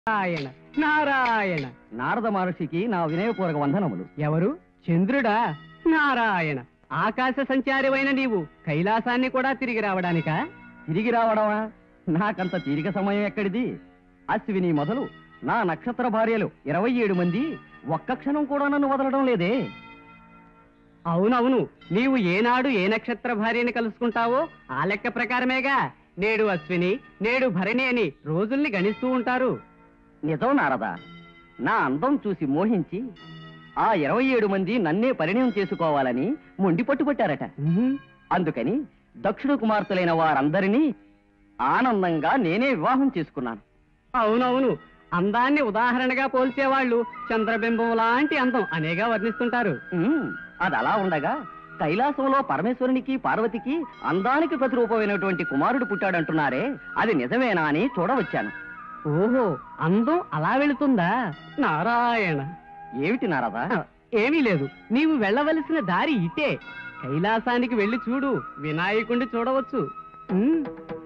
నారాయణ నారాయణ నారద మహర్షికి నా వినయపూర్వక వందనములు ఎవరు చంద్రుడా నారాయణ ఆకాశ సంచారివైన నీవు కైలాసాన్ని కూడా తిరిగి రావడానికా తిరిగి రావడమా నాకంత తీరిక సమయం ఎక్కడిది అశ్విని మొదలు నా నక్షత్ర భార్యలు ఇరవై ఏడు మంది ఒక్క క్షణం కూడా నన్ను వదలడం లేదే అవునవును నీవు ఏనాడు ఏ నక్షత్ర భార్యని కలుసుకుంటావో ఆ లెక్క ప్రకారమేగా నేడు అశ్విని నేడు భరణి అని రోజుల్ని గణిస్తూ ఉంటారు నిజం నారదా నా అందం చూసి మోహించి ఆ ఇరవై ఏడు మంది నన్నే పరిణయం చేసుకోవాలని మొండి పట్టుబట్టారట అందుకని దక్షిణ కుమార్తెలైన వారందరినీ ఆనందంగా నేనే వివాహం చేసుకున్నాను అవునవును అందాన్ని ఉదాహరణగా పోల్చేవాళ్ళు చంద్రబింబం లాంటి అందం అనేగా వర్ణిస్తుంటారు ఉమ్, అది అలా ఉండగా కైలాసంలో పరమేశ్వరునికి పార్వతికి అందానికి ప్రతిరూపమైనటువంటి కుమారుడు పుట్టాడంటున్నారే అది నిజమేనా అని చూడవచ్చాను ఓహో అందం అలా వెళుతుందా నారాయణ ఏమిటి నారదా ఆ, ఏమీ లేదు నీవు వెళ్ళవలసిన దారి ఇటే కైలాసానికి వెళ్ళి చూడు వినాయకుణ్ణి చూడవచ్చు ఉమ్.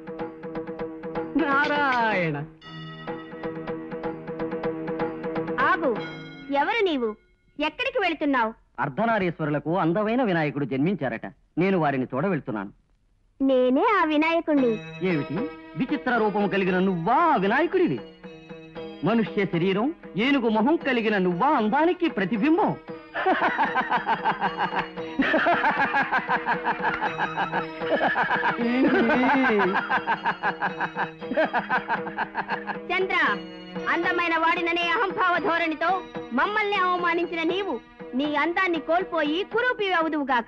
నారాయణ ఆగు ఎవరు నీవు ఎక్కడికి వెళుతున్నావు అర్ధనారీశ్వరులకు అందమైన వినాయకుడు జన్మించారట నేను వారిని చూడవెళ్తున్నాను నేనే ఆ వినాయకుణ్ణి ఏమిటి విచిత్ర రూపం కలిగిన నువ్వా ఆ వినాయకుడివి మనుష్య శరీరం ఏనుగు మొహం కలిగిన నువ్వా అందానికి ప్రతిబింబం చంద్ర అందమైన వాడిననే అహంభావ ధోరణితో మమ్మల్ని అవమానించిన నీవు నీ అందాన్ని కోల్పోయి కురూపి అవుదువుగాక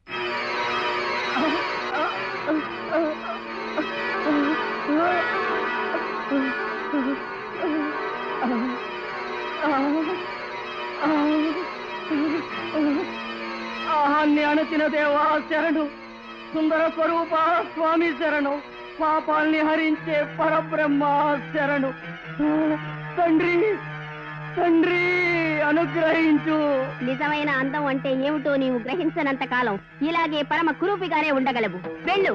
ఆహాన్ని అణచిన దేవా శరణు సుందర స్వరూప స్వామి శరణు పాపాల్ని హరించే పరబ్రహ్మ శరణు తండ్రి తండ్రి అనుగ్రహించు నిజమైన అందం అంటే ఏమిటో నీవు గ్రహించనంత కాలం ఇలాగే పరమ కురూపిగానే ఉండగలవు వెళ్ళు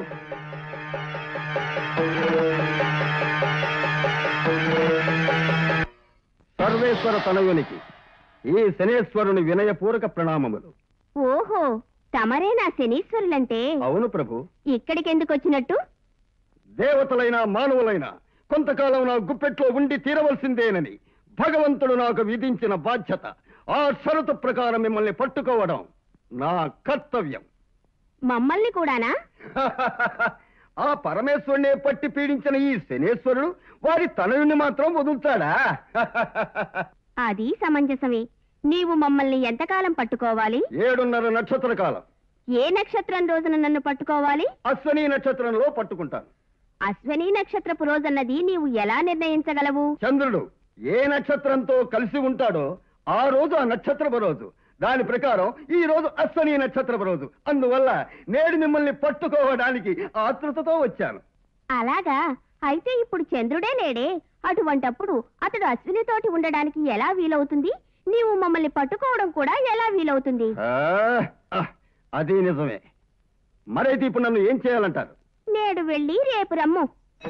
సర్వేశ్వర తనయునికి ఈ శనేశ్వరుని వినయపూర్వక ప్రణామములు ఓహో తమరే నా శనీశ్వరులంటే అవును ప్రభు ఇక్కడికెందుకు వచ్చినట్టు దేవతలైన మానవులైన కొంతకాలం నా గుప్పెట్లో ఉండి తీరవలసిందేనని భగవంతుడు నాకు విధించిన బాధ్యత ఆ షరతు ప్రకారం మిమ్మల్ని పట్టుకోవడం నా కర్తవ్యం మమ్మల్ని కూడానా ఆ పరమేశ్వరునే పట్టి పీడించిన ఈ శనేశ్వరుడు వారి తనయుని మాత్రం వదులుతాడా అది సమంజసమే నీవు మమ్మల్ని ఎంతకాలం పట్టుకోవాలి ఏడున్నర నక్షత్ర కాలం ఏ నక్షత్రం రోజున నన్ను పట్టుకోవాలి అశ్వని నక్షత్రంలో పట్టుకుంటాను అశ్వని నక్షత్రపు రోజన్నది నీవు ఎలా నిర్ణయించగలవు చంద్రుడు ఏ నక్షత్రంతో కలిసి ఉంటాడో ఆ రోజు ఆ నక్షత్రపు రోజు దాని ప్రకారం ఈ రోజు అశ్వని నక్షత్రపు రోజు అందువల్ల నేడు మిమ్మల్ని పట్టుకోవడానికి ఆతృతతో వచ్చాను అలాగా అయితే ఇప్పుడు చంద్రుడే లేడే అటువంటప్పుడు అతడు అశ్వినితోటి ఉండడానికి ఎలా వీలవుతుంది నీవు మమ్మల్ని పట్టుకోవడం కూడా ఎలా వీలవుతుంది ఆ, ఆ, అది నిజమే మరైతే ఇప్పుడు నన్ను ఏం చేయాలంటారు నేడు వెళ్ళి రేపు రమ్ము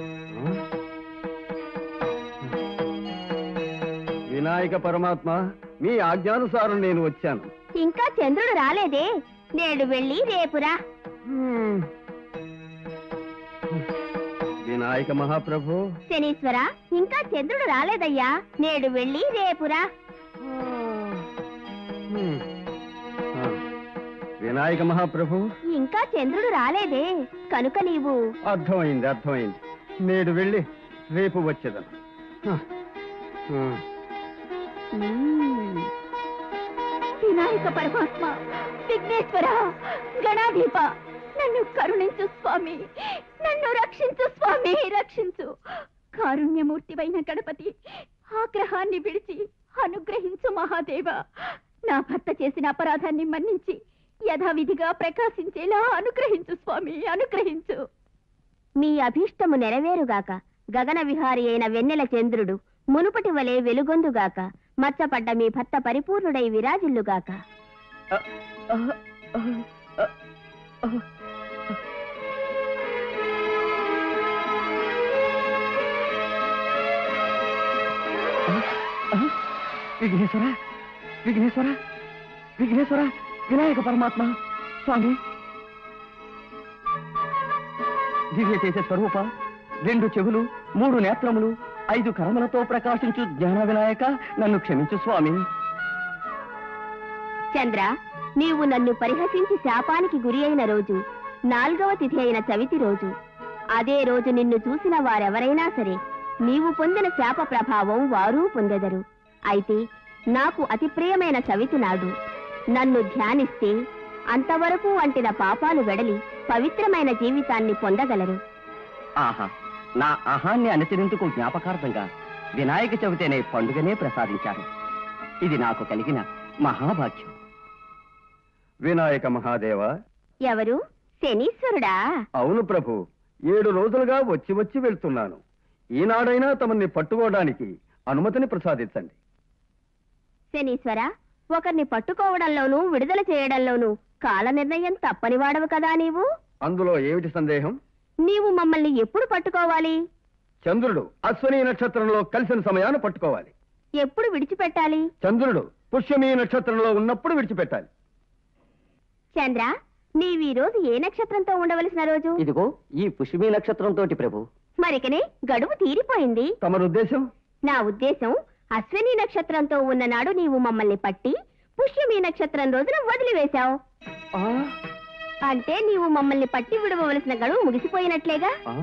వినాయక పరమాత్మ మీ ఆజ్ఞానుసారం నేను వచ్చాను ఇంకా చంద్రుడు రాలేదే నేడు వెళ్ళి రేపురా హ్మ్. వినాయక మహాప్రభు శనీశ్వర ఇంకా చంద్రుడు రాలేదయ్యా నేడు వెళ్ళి రేపురా హ్మ్. ఆ. వినాయక మహాప్రభు ఇంకా చంద్రుడు రాలేదే కనుక నీవు అర్థమైంది అర్థమైంది నేడు వెళ్ళి రేపు వచ్చేదను హ. హ. మ్మ్. వినాయక పరమాత్మ విఘ్నేశ్వర గణాధీప నన్ను కరుణించు స్వామి నన్ను రక్షించు స్వామి రక్షించు కారుణ్యమూర్తివైన గణపతి ఆగ్రహాన్ని విడిచి అనుగ్రహించు మహాదేవ నా భర్త చేసిన అపరాధాన్ని మన్నించి యథావిధిగా ప్రకాశించేలా అనుగ్రహించు స్వామి అనుగ్రహించు మీ అభీష్టము నెరవేరుగాక గగన విహారి అయిన వెన్నెల చంద్రుడు మునుపటి వలె వెలుగొందుగాక మచ్చపడ్డ మీ భర్త పరిపూర్ణుడై విరాజిల్లుగాక విఘ్నేశ్వర విఘ్నేశ్వర విఘ్నేశ్వర వినాయక పరమాత్మ స్వామి దివ్య చేసే స్వరూప రెండు చెవులు మూడు నేత్రములు ఐదు కరములతో ప్రకాశించు జ్ఞాన వినాయక నన్ను క్షమించు స్వామి చంద్ర నీవు నన్ను పరిహసించి శాపానికి గురి అయిన రోజు నాల్గవ తిథి అయిన చవితి రోజు అదే రోజు నిన్ను చూసిన వారెవరైనా సరే నీవు పొందిన శాప ప్రభావం వారూ పొందెదరు అయితే నాకు అతి ప్రియమైన చవితి నాడు నన్ను ధ్యానిస్తే అంతవరకు అంటిన పాపాలు వెడలి పవిత్రమైన జీవితాన్ని పొందగలరు ఆహా నా ఆహాన్ని అనుసరించుకు జ్ఞాపకార్థంగా వినాయక చవితి అనే పండుగనే ప్రసాదించారు ఇది నాకు కలిగిన మహాభాగ్యం వినాయక మహాదేవ ఎవరు శనీశ్వరుడా అవును ప్రభు ఏడు రోజులుగా వచ్చి వచ్చి వెళ్తున్నాను ఈనాడైనా తమని పట్టుకోవడానికి అనుమతిని ప్రసాదించండి శనీశ్వర ఒకరిని పట్టుకోవడంలోనూ విడుదల చేయడంలోనూ కాల నిర్ణయం తప్పని వాడవు కదా నీవు అందులో ఏమిటి సందేహం నీవు మమ్మల్ని ఎప్పుడు పట్టుకోవాలి చంద్రుడు అశ్వని నక్షత్రంలో కలిసిన సమయాన్ని పట్టుకోవాలి ఎప్పుడు విడిచిపెట్టాలి చంద్రుడు పుష్యమి నక్షత్రంలో ఉన్నప్పుడు విడిచిపెట్టాలి చంద్ర నీవీ రోజు ఏ నక్షత్రంతో ఉండవలసిన రోజు ఇదిగో ఈ పుష్మి నక్షత్రం తోటి ప్రభు మరికనే గడువు తీరిపోయింది తమరు ఉద్దేశం నా ఉద్దేశం అశ్విని నక్షత్రంతో ఉన్న నాడు నీవు మమ్మల్ని పట్టి పుష్యమి నక్షత్రం రోజున వదిలివేశావు ఆ, అంటే నీవు మమ్మల్ని పట్టి విడవలసిన గడువు ముగిసిపోయినట్లేగా ఆ.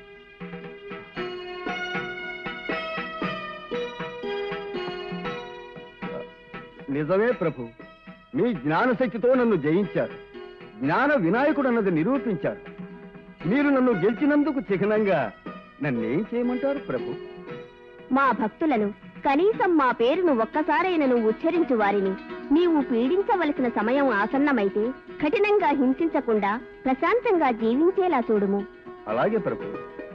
నిజమే ప్రభు మీ జ్ఞానశక్తితో నన్ను జయించారు జ్ఞాన వినాయకుడు అన్నది నిరూపించారు మీరు నన్ను గెలిచినందుకు చిహ్నంగా నన్నేం చేయమంటారు ప్రభు మా భక్తులను కనీసం మా పేరును ఒక్కసారైనను ఉచ్చరించు వారిని నీవు పీడించవలసిన సమయం ఆసన్నమైతే కఠినంగా హింసించకుండా ప్రశాంతంగా జీవించేలా చూడుము అలాగే ప్రభు